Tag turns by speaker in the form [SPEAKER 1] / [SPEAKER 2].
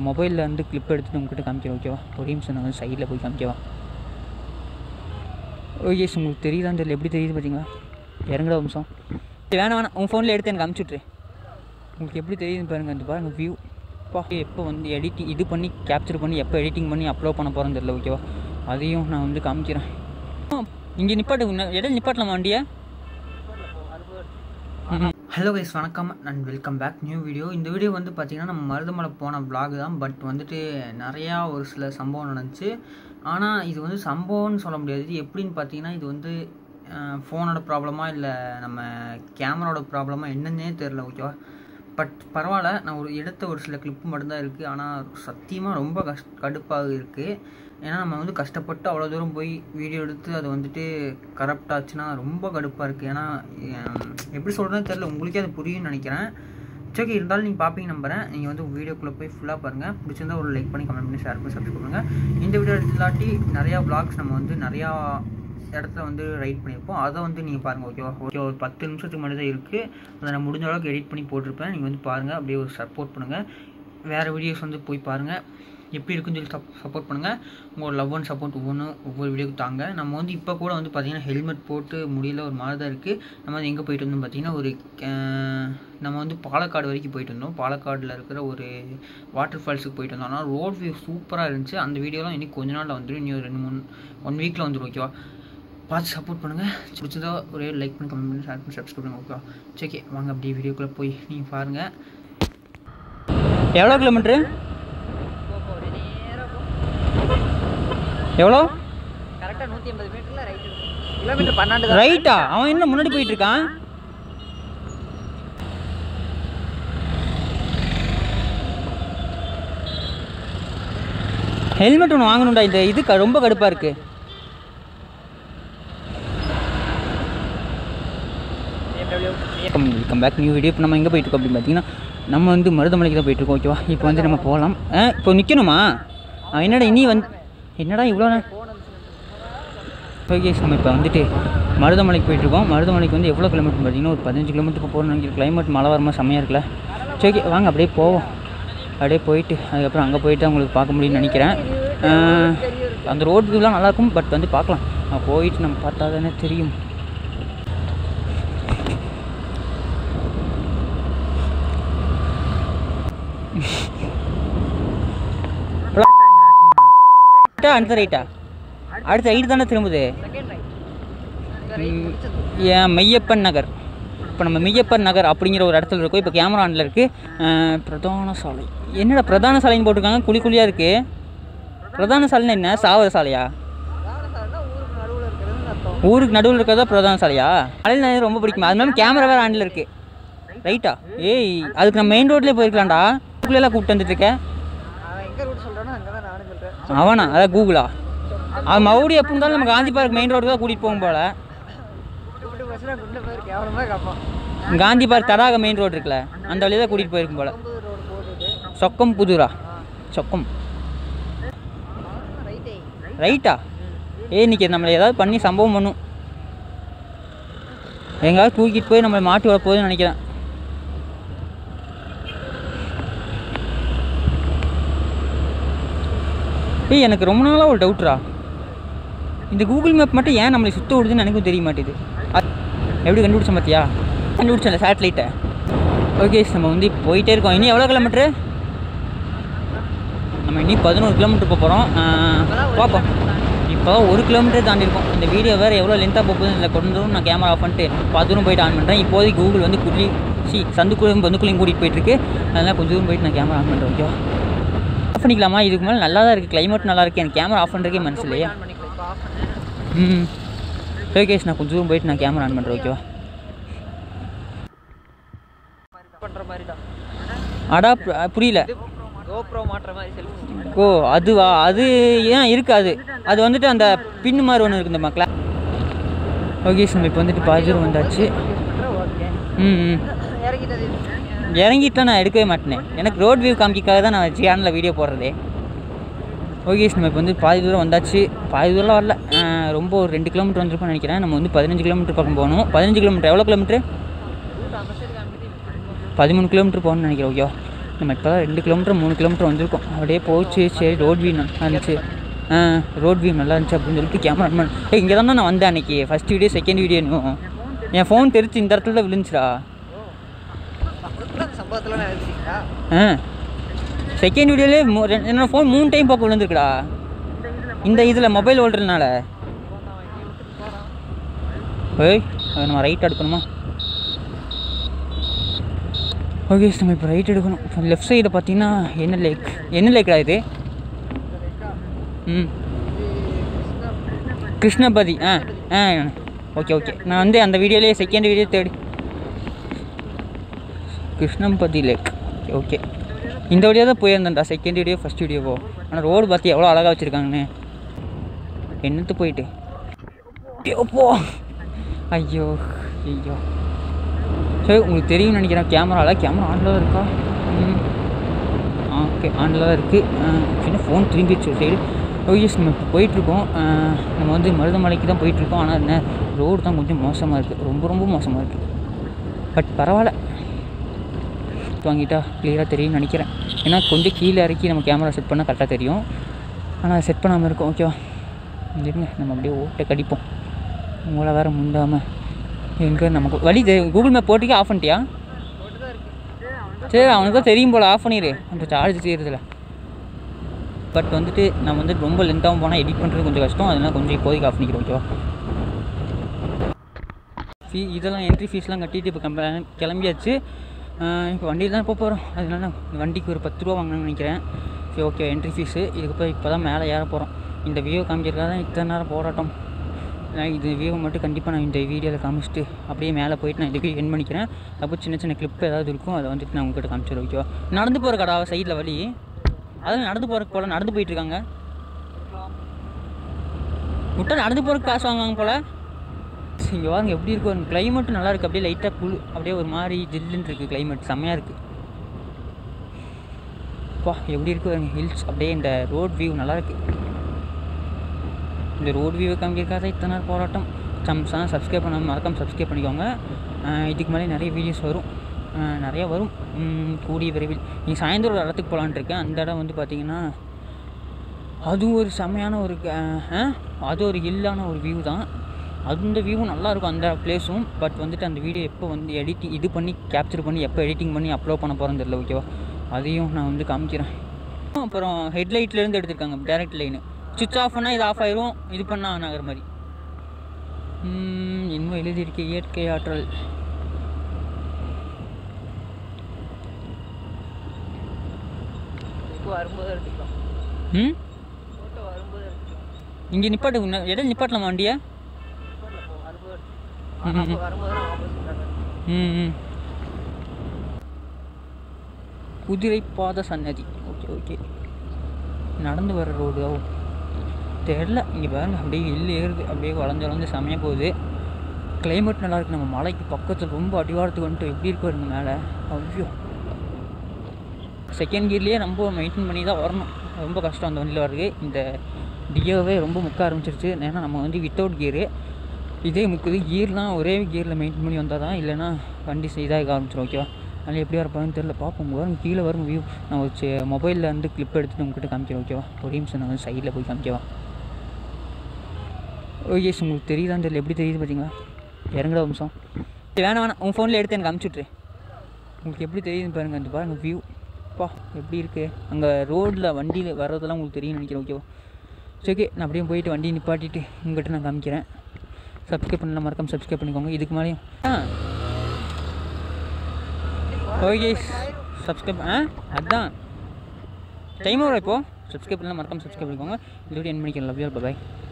[SPEAKER 1] மொபைலில் வந்து கிளிப் எடுத்துட்டு உங்ககிட்ட காமிக்கிறேன் ஓகேவா ஒரு நிமிஷம் நான் வந்து சைடில் போய் காமிக்கவா ஓகே உங்களுக்கு தெரியுதான்னு தெரியல எப்படி தெரியுது பார்த்தீங்களா இறங்குற ஒரு நிமிஷம் சரி, வேணாம் வேணாம் உன் ஃபோனில் எடுத்து எனக்கு அனுப்பிச்சுட்ரு உங்களுக்கு எப்படி தெரியுதுன்னு பாருங்கள் அந்த பாருங்கள் வியூ பா எப்போ வந்து எடிட்டிங் இது பண்ணி கேப்சர் பண்ணி எப்போ எடிட்டிங் பண்ணி அப்லோட் பண்ண போகிறேன்னு தெரியல ஓகேவா அதையும் நான் வந்து காமிக்கிறேன் இங்கே நிப்பாட்டு இடையில நிப்பாட்டலாமா வண்டியை ஹலோ கைஸ் வணக்கம் and welcome back new video இந்த வீடியோ வந்து பார்த்தீங்கன்னா நம்ம மருதமலை போன vlog தான் பட் வந்துட்டு நிறையா ஒரு சில சம்பவம் நடந்துச்சு ஆனால் இது வந்து சம்பவம்னு சொல்ல முடியாது இது எப்படின்னு பார்த்தீங்கன்னா இது வந்து ஃபோனோட ப்ராப்ளமா இல்லை நம்ம கேமராவோட ப்ராப்ளமா என்னன்னே தெரில ஓகேவா பட் பரவாயில்ல நான் ஒரு எடுத்த ஒரு சில கிளிப்பு மட்டும்தான் இருக்குது ஆனால் சத்தியமாக ரொம்ப கஷ் கடுப்பாக இருக்குது ஏன்னா நம்ம வந்து கஷ்டப்பட்டு அவ்வளோ தூரம் போய் வீடியோ எடுத்து அது வந்துட்டு கரப்ட் ஆச்சுன்னா ரொம்ப கடுப்பாக இருக்குது ஏன்னா ஹம், எப்படி சொல்கிறதுன்னு தெரில உங்களுக்கே அது புரியும்னு நினைக்கிறேன் சரி இருந்தாலும் நீங்கள் பார்ப்பீங்க நம்புறேன் நீங்கள் வந்து வீடியோக்குள்ளே போய் ஃபுல்லாக பாருங்கள் பிடிச்சிருந்தா ஒரு லைக் பண்ணி கமெண்ட் பண்ணி ஷேர் பண்ணி சப்ஸ்கிரைப் பண்ணுங்கள் இந்த வீடியோ இல்லாட்டி நிறையா vlogs நம்ம வந்து நிறையா இடத்துல வந்து ரைட் பண்ணியிருப்போம் அதை வந்து நீங்கள் பாருங்கள் ஓகேவா ஓகே ஒரு பத்து நிமிஷத்துக்கு மட்டும் தான் இருக்குது அதை நான் முடிஞ்ச அளவுக்கு எடிட் பண்ணி போட்டிருப்பேன் நீங்கள் வந்து பாருங்கள் அப்படியே ஒரு சப்போர்ட் பண்ணுங்கள் வேறு வீடியோஸ் வந்து போய் பாருங்கள் எப்படி இருக்குன்னு சொல்லி சப் சப்போர்ட் பண்ணுங்கள் உங்களோட லவ் அண்ட் சப்போர்ட் ஒவ்வொன்றும் ஒவ்வொரு வீடியோக்கு தாங்க நம்ம வந்து இப்போ கூட வந்து பார்த்தீங்கன்னா ஹெல்மெட் போட்டு முடியல ஒரு மாதிரி தான் இருக்குது நம்ம வந்து எங்கே போயிட்டு வந்தோம் பார்த்தீங்கன்னா ஒரு அஹ், நம்ம வந்து பாலக்காடு வரைக்கும் போயிட்டு வந்தோம் பாலக்காடில் இருக்கிற ஒரு வாட்டர் ஃபால்ஸுக்கு போயிட்டு வந்தோம் ஆனால் ரோட் வியூ சூப்பராக இருந்துச்சு அந்த வீடியோலாம் இன்னைக்கு கொஞ்ச நாளில் வந்துடும் இன்னும் ஒரு ரெண்டு மூணு ஒன் வீக்கில் வந்துடும் ஓகேவா பார்த்து சப்போர்ட் பண்ணுங்கள் பிடிச்சதா ஒரே லைக் பண்ணி கமெண்ட் பண்ணி ஷேர் பண்ணி சப்ஸ்கிரைப் பண்ணுங்க ஓகேவா சரி வாங்க அப்படியே வீடியோக்குள்ளே போய் நீங்கள் பாருங்கள் எவ்வளோ கிலோமீட்ரு எவ்வளோ
[SPEAKER 2] கரெக்டாக நூற்றி ஐம்பது மீட்டரில் ரைட் கிலோமீட்டர் பன்னெண்டு
[SPEAKER 1] ரைட்டா அவன் என்ன முன்னாடி போயிட்டு இருக்கான் ஹெல்மெட் ஒன்று வாங்கணும்டா இந்த இது க- ரொம்ப கடுப்பாக இருக்கு வெல்கம் பேக் நியூ வீடியோ இப்போ நம்ம எங்கே போயிட்டு இருக்கோம் அப்படின்னு பார்த்தீங்கன்னா நம்ம வந்து மருதமலைக்கு தான் போயிட்டு இருக்கோம் ஓகேவா இப்போ வந்து நம்ம போகலாம் இப்போ நிற்கணுமா அவன் என்னடா இனி வந்து என்னடா இவ்வளோ நேரம் ஓகே நம்ம இப்போ வந்துட்டு மருதமலைக்கு போயிட்டுருக்கோம் மருதமலைக்கு வந்து எவ்வளோ கிலோமீட்டர் பார்த்தீங்கன்னா ஒரு பதினஞ்சு கிலோமீட்டருக்கு போகிறோம் நினைக்கிறேன் கிளைமேட் மழை வரமா செம்மையாக இருக்குல்ல சரி ஓகே வாங்க அப்படியே போவோம் அப்படியே போயிட்டு அதுக்கப்புறம் அங்கே போயிட்டு அவங்களுக்கு பார்க்க முடியும்னு நினைக்கிறேன் ஆஹ், அந்த ரோட் வியூலாம் நல்லாயிருக்கும் பட் வந்து பார்க்கலாம் நான் போயிட்டு நம்ம பார்த்தா தானே தெரியும் ரைட்டா அடுத்த ரைட்டா அடுத்த ரைட்டு தானே திரும்புது
[SPEAKER 2] செகண்ட் ரைட்
[SPEAKER 1] ம், ஏன் மெய்யப்பன் நகர் இப்போ நம்ம மெய்யப்பன் நகர் அப்படிங்கிற ஒரு இடத்துல இருக்கோம் இப்போ கேமரா ஆனில் இருக்குது பிரதான சாலை என்னடா பிரதான சாலைன்னு போட்டிருக்காங்க குழி குழியாக இருக்குது பிரதான சாலைன்னா என்ன சாவர சாலையா
[SPEAKER 2] ஊருக்கு நடுவில் இருக்கிறதுன்னு அர்த்தம்
[SPEAKER 1] ஊருக்கு நடுவில் இருக்கிறதா பிரதான சாலையா சாலையில் எனக்கு ரொம்ப பிடிக்கும் அது மாதிரி கேமரா வேறு ஆண்டில் இருக்குது ரைட்டா ஏய் அதுக்கு நான் மெயின் ரோட்லேயே போயிருக்கலாம்டா கூகுளெல்லாம் கூப்பிட்டு வந்துட்டு இருக்கேன்
[SPEAKER 2] அவன் எங்கே ரூட் சொல்கிறானோ அங்கே தான் நானும் சொல்கிறேன்
[SPEAKER 1] அவனா அதான் கூகுளா அது மறுபடியும் எப்போ இருந்தாலும் நம்ம காந்தி பார்க் மெயின் ரோடு தான் கூட்டிகிட்டு போகும் போல
[SPEAKER 2] கூப்பிட்டு பஸ்ஸில் குண்டு பேர் கேவலமாக காப்பான்
[SPEAKER 1] காந்தி பார்க் தடாக மெயின் ரோடு இருக்குல்ல அந்த வழியாக தான் கூட்டிகிட்டு போயிருக்கும் போல
[SPEAKER 2] ஐம்பது ரோடு போட்டுட்டு
[SPEAKER 1] சொக்கம் புதுரா சொக்கம்
[SPEAKER 2] ரைட்டே
[SPEAKER 1] ரைட்டா ஏய் இன்னைக்கு நம்மளை ஏதாவது பண்ணி சம்பவம் பண்ணும் எங்கேயாவது தூக்கிட்டு போய் நம்மளை மாட்டி வர போகுதுன்னு நினைக்கிறேன் ஏய் எனக்கு ரொம்ப நாளாக ஒரு டவுட்ரா இந்த கூகுள் மேப் மட்டும் ஏன் நம்மளை சுத்த விடுதுன்னு எனக்கும் தெரிய மாட்டேது அது எப்படி கண்டுபிடிச்ச பார்த்தியா கண்டுபிடிச்சேன் அந்த சேட்டலைட்டை ஓகே நம்ம வந்து இப்போ போயிட்டே இருக்கோம் இனி எவ்வளோ கிலோமீட்ரு நம்ம இனி பதினோரு கிலோமீட்டர் போக போகிறோம் பார்ப்போம் இப்போ தான் ஒரு கிலோமீட்டர் தாண்டி இருக்கோம் இந்த வீடியோ வேறு எவ்வளோ லென்த்தாக போகுதுன்னு இதில் கொண்டு வந்து நான் கேமரா ஆஃப் பண்ணிட்டு பத்து போயிட்டு ஆன் பண்ணுறேன் இப்போதைக்கு கூகுள் வந்து குள்ளி சி சந்துக்குள்ளையும் பந்துக்குள்ளையும் கூட்டிகிட்டு போயிட்டுருக்கு அதனால் கொஞ்சம் தூரம் போயிட்டு நான் கேமரா ஆன் பண்ணுறேன் ஓகேவா ஆஃப் பண்ணிக்கலாமா இதுக்கு மேலே நல்லா தான் இருக்குது கிளைமேட் நல்லா இருக்குது எனக்கு கேமரா ஆஃப் பண்ணுறதுக்கே மனசு இல்லையா
[SPEAKER 2] ஆன் பண்ணிக்கலாம் இப்போ ஆஃப் பண்ணேன்
[SPEAKER 1] ம் ஓகேஷ் நான் கொஞ்சம் தூரம் போயிட்டு நான் கேமரா ஆன் பண்ணுறேன் ஓகேவா
[SPEAKER 2] பண்ணுற மாதிரி தான்
[SPEAKER 1] அடா பு- புரியல
[SPEAKER 2] கோப்ரோ மாட்டுற மாதிரி செல்ஃபி
[SPEAKER 1] ஓ அதுவா அது ஏன் இருக்காது அது வந்துட்டு அந்த பின்னு மாதிரி ஒன்று இருக்குது இந்த மக்களா ஓகே நம்ம இப்போ வந்துட்டு பாதி தூரம் வந்தாச்சு
[SPEAKER 2] ஓகே
[SPEAKER 1] ம் ம்
[SPEAKER 2] இறங்கிட்டது
[SPEAKER 1] இறங்கிட்டுலாம் நான் எடுக்கவே மாட்டேனே எனக்கு ரோட் வியூ காமிக்காக தான் நான் சேனலில் வீடியோ போடுறதே ஓகே நம்ம இப்போ வந்து பாதி தூரம் வந்தாச்சு பாதி தூரம் வரல அஹ் ரொம்ப ஒரு ரெண்டு கிலோமீட்டர் வந்திருப்போம்னு நினைக்கிறேன் நம்ம வந்து பதினஞ்சு கிலோமீட்டர் பக்கம் போகணும் பதினஞ்சு கிலோமீட்டர் எவ்வளோ கிலோமீட்டர்
[SPEAKER 2] ரூட் அந்த சைடு காமிக்கிட்டு
[SPEAKER 1] பதிமூணு கிலோமீட்டர் போகணும்னு நினைக்கிறேன் ஓகேவா நம்ம இப்போ தான் ரெண்டு கிலோமீட்டர் மூணு கிலோமீட்டர் வந்திருக்கோம் அப்படியே போச்சு சரி ரோட் வியூ நல்லா இருந்துச்சு ஆ ரோட் வியூ நல்லா இருந்துச்சு அப்படின்னு சொல்லிட்டு கேமராமேன் ஏ இங்கே தான் நான் வந்தேன் அன்றைக்கி ஃபஸ்ட் வீடியோ செகண்ட் வீடியோ என் ஃபோன் தெரிச்சு இந்த இடத்துல தான் விழுந்துச்சுடா
[SPEAKER 2] சம்பவத்தில் நான் எழுதிட்டீங்களா
[SPEAKER 1] ஆ செகண்ட் வீடியோலேயே என்னோட ஃபோன் மூணு டைம் பார்க்க விழுந்துருக்குடா இந்த இதில் மொபைல் ஹோல்டர்னால ஏய் அது நம்ம ரைட் எடுக்கணுமா ஓகே நம்ம இப்போ ரைட் எடுக்கணும் இப்போ லெஃப்ட் சைடு பார்த்தீங்கன்னா என்ன லேக் என்ன லேக்கடா இது ம் கிருஷ்ணபதி ஆ ஆ ஓகே ஓகே நான் வந்து அந்த வீடியோலேயே செகண்ட் வீடியோ தேடி கிருஷ்ணம்பதி லேக் ஓகே ஓகே இந்த வீடியோ தான் போயிருந்தேன்டா செகண்ட் வீடியோ ஃபஸ்ட் வீடியோவோ ஆனால் ரோடு பார்த்து எவ்வளோ அழகாக வச்சுருக்காங்கண்ணே என்னத்து போயிட்டு ஐயோ, போ ஐயோ ஐயோ சரி உங்களுக்கு தெரியும்னு நினைக்கிறேன் கேமராவில் கேமரா ஆனில் தான் இருக்கா ம் ஓகே ஆனில் தான் இருக்குது சின்ன ஃபோன் திரும்பிடுச்சு சைடு ஓகேஸ் நம்ம இப்போ போயிட்டுருக்கோம் அஹ், நம்ம வந்து மருதமலைக்கு தான் போயிட்டுருக்கோம் ஆனால் என்ன ரோடு தான் கொஞ்சம் மோசமாக இருக்குது ரொம்ப ரொம்ப மோசமாக இருக்குது பட் பரவாயில்ல வாங்கிட்டா கிளியராக தெரியும்னு நினைக்கிறேன் ஏன்னா கொஞ்சம் கீழே இறக்கி நம்ம கேமரா செட் பண்ணால் கரெக்டாக தெரியும் ஆனால் செட் பண்ணாமல் இருக்கோம் ஓகேவா இங்க இருங்க நம்ம அப்படியே ஓட்டை கடிப்போம் உங்களை வேறு முண்டாமல் எங்கே நமக்கு வழி தெ- கூகுள் மேப் போட்டிக்கு ஆஃப் பண்ணிட்டியா சரி அவனுக்கு தான் தெரியும் போல் ஆஃப் பண்ணிடு அந்த சார்ஜ் செய்கிறதுல பட் வந்துட்டு நம்ம வந்து ரொம்ப லென்த்தாகவும் போனால் எடிட் பண்ணுறது கொஞ்சம் கஷ்டம் அதனால் கொஞ்சம் இப்போதைக்கு ஆஃப் பண்ணிக்கிறோம் ஓகேவா ஃபீ இதெல்லாம் என்ட்ரி ஃபீஸ்லாம் கட்டிட்டு இப்போ கம்ப கிளம்பியாச்சு இப்போ வண்டியில் தான் போக போகிறோம் அதனால வண்டிக்கு ஒரு பத்து ரூபா வாங்கணும்னு நினைக்கிறேன் சரி ஓகே என்ட்ரி ஃபீஸு இதுக்கப்புறம் இப்போ தான் மேலே ஏற போகிறோம் இந்த வியூ காமிக்கிறதுக்காக தான் இத்தனை நேரம் போராட்டம் நான் இது வியூவை மட்டும் கண்டிப்பாக நான் இந்த வீடியோவில் காமிச்சிட்டு அப்படியே மேலே போயிட்டு நான் இதுக்கு என் பண்ணிக்கிறேன் அப்போ சின்ன சின்ன கிளிப் ஏதாவது இருக்கும் அதை வந்துட்டு நான் உங்ககிட்ட காமிச்சிடுறேன் ஓகேவா நடந்து போகிற கடா சைடில் வழி அதெல்லாம் நடந்து போகிறக்கு போல் நடந்து போயிட்டு இருக்காங்க முட்டை நடந்து போகிறக்கு காசு வாங்குவாங்க போல் இங்கே வாங்க எப்படி இருக்கும் கிளைமேட்டும் நல்லா இருக்குது அப்படியே லைட்டாக குளு அப்படியே ஒரு மாதிரி ஜில்லுன்னு இருக்குது கிளைமேட் செம்மையாக இருக்குது பா எப்படி இருக்கு பாருங்க ஹில்ஸ் அப்படியே இந்த ரோட் வியூ நல்லா இருக்கு இந்த ரோட் வியூவை காமிக்கிறக்காக இத்தனை நாள் போராட்டம் சம்ஸா சப்ஸ்கிரைப் பண்ணாமல் மறக்காம சப்ஸ்கிரைப் பண்ணிக்கோங்க அஹ் இதுக்கு மேலே நிறைய வீடியோஸ் வரும் அஹ் நிறைய வரும் உம் கூடிய விரைவில் நீ சாயந்தரம் ஒரு இடத்துக்கு போகலான்ட்டு இருக்கேன் அந்த இடம் வந்து பார்த்தீங்கன்னா அதுவும் ஒரு செம்மையான ஒரு அஹ், அஹ், அது ஒரு ஹில்லான ஒரு வியூ தான் அந்த வியூவும் நல்லா இருக்கும் அந்த பிளேஸும் பட் வந்துட்டு அந்த வீடியோ எப்போ வந்து எடிட்டிங் இது பண்ணி கேப்சர் பண்ணி எப்போ எடிட்டிங் பண்ணி அப்லோட் பண்ண போகிறேன்னு தெரியல ஓகேவா அதையும் நான் வந்து காமிக்கிறேன் அப்புறம் ஹெட்லைட்லேருந்து எடுத்திருக்காங்க டேரக்ட் லைனு சுவிட்ச் ஆஃப் பண்ணால் இது ஆஃப் ஆயிரும் இது பண்ணால் ஆன் ஆகிற மாதிரி உம், இன்னும் எழுதியிருக்க இயற்கை ஆற்றல்
[SPEAKER 2] இப்போ வரும்போது எடுத்துக்கலாம்
[SPEAKER 1] ம்
[SPEAKER 2] ஃபோட்டோ வரும்போது எடுத்துக்கலாம்
[SPEAKER 1] இங்கே நிப்பாட்டு உன்ன- இடையில நிப்பாட்டலாமா வண்டியை
[SPEAKER 2] ஃபோட்டோவில் போ வரும்போது
[SPEAKER 1] ம், ம்.
[SPEAKER 2] அப்போ வரும்போது நான் ஆப்போசிட்
[SPEAKER 1] ம் ம். குதிரை பாத சன்னதி ஓகே ஓகே நடந்து வர ரோடு ஓ தெரில இங்கே பாருங்க அப்படியே ஹில் ஏறுது அப்படியே வளைஞ்சு வளைஞ்சு செமையாக போகுது கிளைமேட் நல்லா இருக்கு நம்ம மலைக்கு பக்கத்தில் ரொம்ப அடிவாரத்துக்கு வந்துட்டு எப்படி இருக்கு பாருங்க மேலே ஐயோ செகண்ட் கியர்லேயே ரொம்ப மெயின்டைன் பண்ணி தான் வரணும் ரொம்ப கஷ்டம் அந்த வண்டியில் வர்றது இந்த டியோவே ரொம்ப முக்க ஆரம்பிச்சிருச்சு ஏன்னா நம்ம வந்து வித்தவுட் கியரு இதே முக்குது கியர்லாம் ஒரே கியரில் மெயின்டைன் பண்ணி வந்தால் தான் இல்லைன்னா வண்டி இதாக ஆரம்பிச்சிடும் ஓகேவா அதனால் எப்படி வரப்பான்னு தெரில பார்ப்போம் வரும் கீழே வரும் வியூ நான் ஒரு மொபைலில் வந்து கிளிப் எடுத்துட்டு உங்ககிட்ட காமிக்கிறேன் ஓகேவா ஒரு நிமிஷம் நான் வந்து சைடில் போய் காமிக்கவா ஓகே உங்களுக்கு தெரியுதான்னு தெரியல எப்படி தெரியுது பார்த்தீங்களா இறங்குடா ஒரு நிமிஷம் சரி, வேணாம் வேணாம் உன் ஃபோனில் எடுத்து எனக்கு அமுச்சுட்ரு உங்களுக்கு எப்படி தெரியுதுன்னு பாருங்கள் அந்த பாருங்க வியூ பா எப்படி இருக்குது அங்கே ரோட்டில் வண்டியில் வர்றதெல்லாம் உங்களுக்கு தெரியும்னு நினைக்கிறேன் ஓகேவா சரி ஓகே நான் அப்படியே போயிட்டு வண்டியை நிப்பாட்டிட்டு உங்கள்கிட்ட நான் காமிக்கிறேன் சப்ஸ்கிரைப் பண்ணல மறக்காம சப்ஸ்கிரைப் பண்ணிக்கோங்க இதுக்கு மேலேயும் ஆ ஓகே சப்ஸ்கிரைப் ஆ அதுதான் டைம் வரும் இப்போது சப்ஸ்கிரைப் பண்ணலாம் மறக்காம சப்ஸ்கிரைப் பண்ணிக்கோங்க இந்த வீடியோ என் பண்ணிக்கலாம் லவ் யூ பாய்